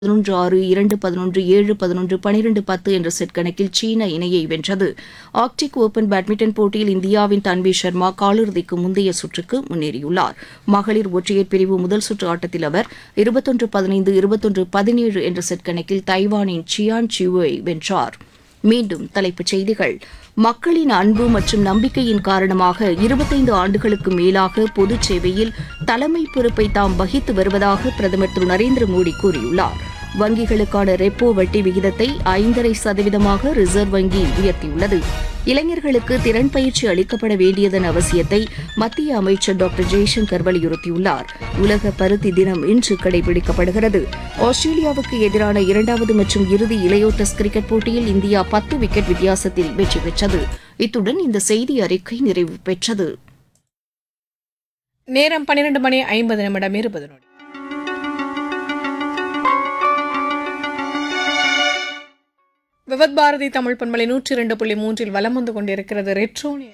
பதினொன்று ஆறு இரண்டு பதினொன்று ஏழு பதினொன்று பனிரெண்டு பத்து என்ற செட் கணக்கில் சீன இணையை வென்றது ஆர்க்டிக் ஓபன் பேட்மிண்டன் போட்டியில் இந்தியாவின் தன்வி சர்மா காலிறுதிக்கு முந்தைய சுற்றுக்கு முன்னேறியுள்ளார் மகளிர் ஒற்றையர் பிரிவு முதல் சுற்று ஆட்டத்தில் அவர் இருபத்தொன்று பதினைந்து இருபத்தொன்று பதினேழு என்ற செட் கணக்கில் தைவானின் சியான் சியூவை வென்றார் மீண்டும் தலைப்புச் செய்திகள் மக்களின் அன்பு மற்றும் நம்பிக்கையின் காரணமாக இருபத்தைந்து ஆண்டுகளுக்கு மேலாக பொதுச் சேவையில் தலைமை பொறுப்பை தாம் வகித்து வருவதாக பிரதமர் திரு நரேந்திர மோடி கூறியுள்ளார் வங்கிகளுக்கான ரெப்போ வட்டி விகிதத்தை ஐந்தரை சதவீதமாக ரிசர்வ் வங்கி உயர்த்தியுள்ளது இளைஞர்களுக்கு திறன் பயிற்சி அளிக்கப்பட வேண்டியதன் அவசியத்தை மத்திய அமைச்சர் டாக்டர் ஜெய்சங்கர் வலியுறுத்தியுள்ளார் உலக பருத்தி தினம் இன்று கடைபிடிக்கப்படுகிறது ஆஸ்திரேலியாவுக்கு எதிரான இரண்டாவது மற்றும் இறுதி இளையோர் டெஸ்ட் கிரிக்கெட் போட்டியில் இந்தியா பத்து விக்கெட் வித்தியாசத்தில் வெற்றி பெற்றது இத்துடன் இந்த செய்தி அறிக்கை நிறைவு பெற்றது நேரம் பன்னிரண்டு மணி ஐம்பது நிமிடம் இருபது நொடி விவத் பாரதி தமிழ் பண்பலை நூற்றி இரண்டு புள்ளி மூன்றில் வலம் வந்து கொண்டிருக்கிறது ரெட்ரோ நே-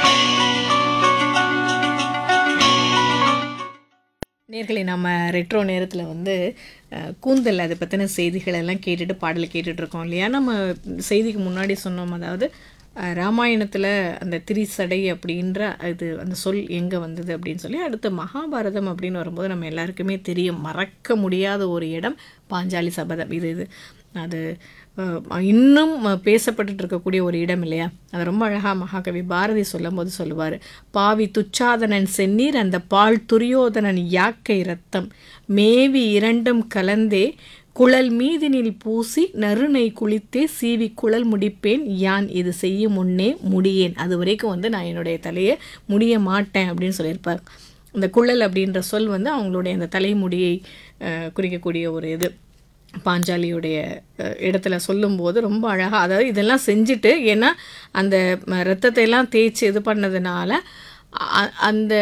நேர்களை நம்ம ரெட்ரோ நேரத்தில் வந்து அஹ், கூந்தல் அதை பற்றின செய்திகள் எல்லாம் கேட்டுட்டு பாடல் கேட்டுட்டு இருக்கோம் இல்லையா நம்ம செய்திக்கு முன்னாடி சொன்னோம் அதாவது அஹ், ராமாயணத்தில் அந்த திரிசடை அப்படின்ற இது அந்த சொல் எங்கே வந்தது அப்படின்னு சொல்லி அடுத்து மகாபாரதம் அப்படின்னு வரும்போது நம்ம எல்லாருக்குமே தெரியும் மறக்க முடியாத ஒரு இடம் பாஞ்சாலி சபதம் இது இது அது அஹ், இன்னும் பேசப்பட்டுட்டு இருக்கக்கூடிய ஒரு இடம் இல்லையா அது ரொம்ப அழகாக மகாகவி பாரதி சொல்லும்போது சொல்லுவார் பாவி துச்சாதனன் செந்நீர் அந்த பால் துரியோதனன் யாக்கை ரத்தம் மேவி இரண்டும் கலந்தே குழல் மீதினில் பூசி நறுநை குளித்தே சீவி குழல் முடிப்பேன் யான் இது செய்யும் முன்னே முடியேன் அது வரைக்கும் வந்து நான் என்னுடைய தலையை முடிய மாட்டேன் அப்படின்னு சொல்லியிருப்பார் இந்த குழல் அப்படின்ற சொல் வந்து அவங்களுடைய அந்த தலைமுடியை அஹ், குறிக்கக்கூடிய ஒரு இது பாஞ்சாலியுடைய அஹ், இடத்துல சொல்லும்போது ரொம்ப அழகாக அதாவது இதெல்லாம் செஞ்சுட்டு ஏன்னா அந்த ம, ரத்தத்தை எல்லாம் தேய்ச்சி இது பண்ணதுனால அ- அந்த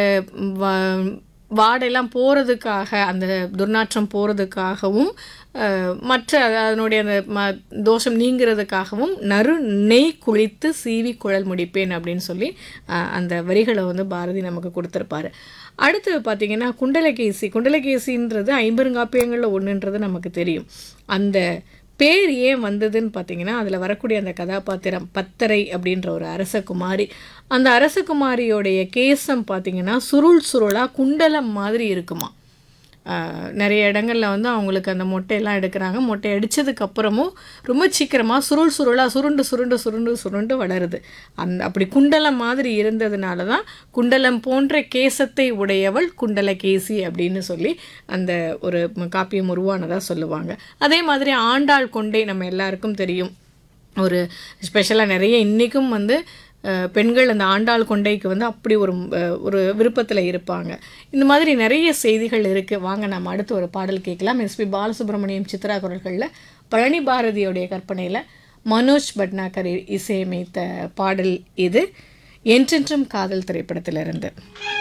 வ- வாடெல்லாம் போகிறதுக்காக அந்த துர்நாற்றம் போகிறதுக்காகவும் மற்ற அதனுடைய அந்த ம தோஷம் நீங்கிறதுக்காகவும் நறு நெய் குளித்து சீவி குழல் முடிப்பேன் அப்படின்னு சொல்லி அஹ், அந்த வரிகளை வந்து பாரதி நமக்கு கொடுத்துருப்பாரு அடுத்து பார்த்தீங்கன்னா குண்டலகேசி குண்டலகேசின்றது ஐம்பெருங்காப்பியங்களில் ஒன்றுன்றது நமக்கு தெரியும் அந்த பேர் ஏன் வந்ததுன்னு பார்த்தீங்கன்னா அதில் வரக்கூடிய அந்த கதாபாத்திரம் பத்தரை அப்படின்ற ஒரு அரசகுமாரி அந்த அரசகுமாரியோடைய கேசம் பார்த்தீங்கன்னா சுருள் சுருளாக குண்டலம் மாதிரி இருக்குமா ஆஹ் நிறைய இடங்கள்ல வந்து அவங்களுக்கு அந்த மொட்டையெல்லாம் எடுக்கிறாங்க மொட்டை அடிச்சதுக்கு அப்புறமும் ரொம்ப சீக்கிரமாக சுருள் சுருளாக சுருண்டு சுருண்டு சுருண்டு சுருண்டு வளருது அந்த அப்படி குண்டலம் மாதிரி இருந்ததுனால தான் குண்டலம் போன்ற கேசத்தை உடையவள் குண்டலகேசி அப்படின்னு சொல்லி அந்த ஒரு காப்பியம் உருவானதாக சொல்லுவாங்க அதே மாதிரி ஆண்டாள் கொண்டை நம்ம எல்லாருக்கும் தெரியும் ஒரு ஸ்பெஷலாக நிறைய இன்றைக்கும் வந்து அஹ், பெண்கள் அந்த ஆண்டாள் கொண்டைக்கு வந்து அப்படி ஒரு அஹ், ஒரு விருப்பத்தில் இருப்பாங்க இந்த மாதிரி நிறைய செய்திகள் இருக்குது வாங்க நம்ம அடுத்து ஒரு பாடல் கேட்கலாம் எஸ்பி பாலசுப்ரமணியம் சித்ரா குரல்களில் பழனி பாரதியோடைய கற்பனையில் மனோஜ் பட்னாகர் இ- இசையமைத்த பாடல் இது என்றென்றும் காதல் திரைப்படத்திலிருந்து